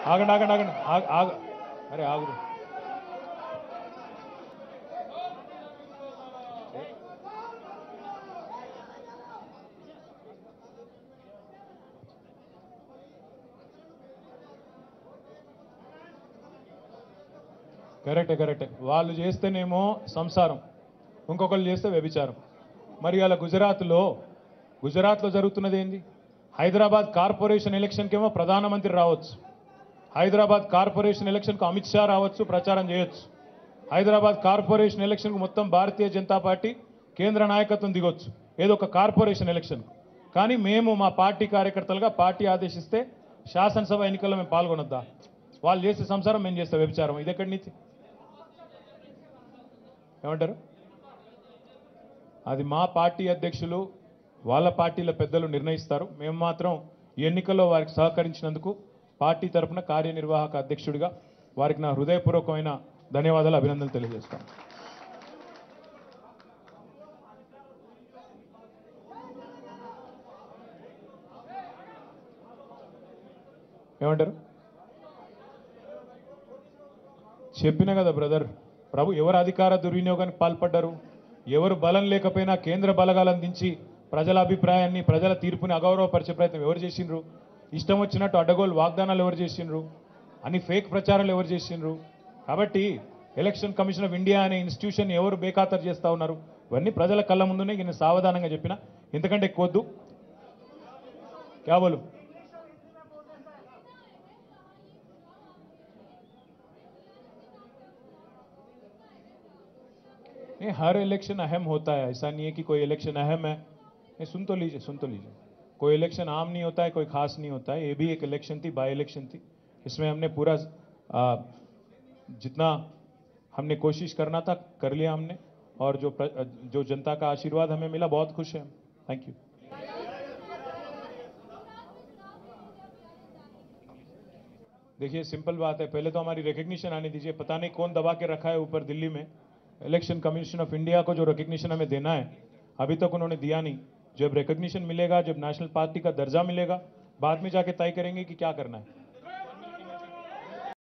ఆగండి ఆగండి ఆగండి ఆగ ఆగ అరే ఆగురు కరెక్టే కరెక్టే వాళ్ళు చేస్తేనేమో సంసారం ఇంకొకళ్ళు చేస్తే వ్యభిచారం మరి అలా గుజరాత్లో గుజరాత్లో జరుగుతున్నది ఏంది హైదరాబాద్ కార్పొరేషన్ ఎలక్షన్కి ఏమో ప్రధానమంత్రి రావచ్చు హైదరాబాద్ కార్పొరేషన్ ఎలక్షన్కు అమిత్ షా రావచ్చు ప్రచారం చేయొచ్చు హైదరాబాద్ కార్పొరేషన్ ఎలక్షన్కు మొత్తం భారతీయ జనతా పార్టీ కేంద్ర నాయకత్వం దిగొచ్చు ఏదో ఒక కార్పొరేషన్ ఎలక్షన్ కానీ మేము మా పార్టీ కార్యకర్తలుగా పార్టీ ఆదేశిస్తే శాసనసభ ఎన్నికల్లో మేము పాల్గొనొద్దా వాళ్ళు చేసే సంసారం మేము చేస్తాం వ్యభిచారం ఇది ఎక్కడి నుంచి ఏమంటారు అది మా పార్టీ అధ్యక్షులు వాళ్ళ పార్టీల పెద్దలు నిర్ణయిస్తారు మేము మాత్రం ఈ ఎన్నికల్లో వారికి సహకరించినందుకు పార్టీ తరఫున కార్యనిర్వాహక అధ్యక్షుడిగా వారికి నా హృదయపూర్వకమైన ధన్యవాదాలు అభినందనలు తెలియజేస్తాను ఏమంటారు చెప్పిన కదా బ్రదర్ ప్రభు ఎవరు అధికార దుర్వినియోగానికి పాల్పడ్డారు ఎవరు బలం లేకపోయినా కేంద్ర బలగాలు అందించి ప్రజల అభిప్రాయాన్ని ప్రజల తీర్పుని అగౌరవపరిచే ప్రయత్నం ఎవరు చేసిండ్రు ఇష్టం వచ్చినట్టు అడ్డగోలు వాగ్దానాలు ఎవరు చేసిండ్రు అన్ని ఫేక్ ప్రచారాలు ఎవరు చేసిండ్రు కాబట్టి ఎలక్షన్ కమిషన్ ఆఫ్ ఇండియా అనే ఇన్స్టిట్యూషన్ ఎవరు బేఖాతరు చేస్తా ఉన్నారు ఇవన్నీ ప్రజల కళ్ళ ముందునే నేను సావధానంగా చెప్పిన ఇంతకంటే ఎక్కువద్దు క్యాబోలు नहीं हर इलेक्शन अहम होता है ऐसा नहीं है कि कोई इलेक्शन अहम है नहीं सुन तो लीजिए सुन तो लीजिए कोई इलेक्शन आम नहीं होता है कोई खास नहीं होता है ये भी एक इलेक्शन थी बाई इलेक्शन थी इसमें हमने पूरा आ, जितना हमने कोशिश करना था कर लिया हमने और जो प्र- जो जनता का आशीर्वाद हमें मिला बहुत खुश है हम थैंक यू देखिए सिंपल बात है पहले तो हमारी रिकग्निशन आने दीजिए पता नहीं कौन दबा के रखा है ऊपर दिल्ली में इलेक्शन कमीशन ऑफ इंडिया को जो रिकग्निशन हमें देना है अभी तक उन्होंने दिया नहीं जब रिकग्निशन मिलेगा जब नेशनल पार्टी का दर्जा मिलेगा बाद में जाके तय करेंगे कि क्या करना है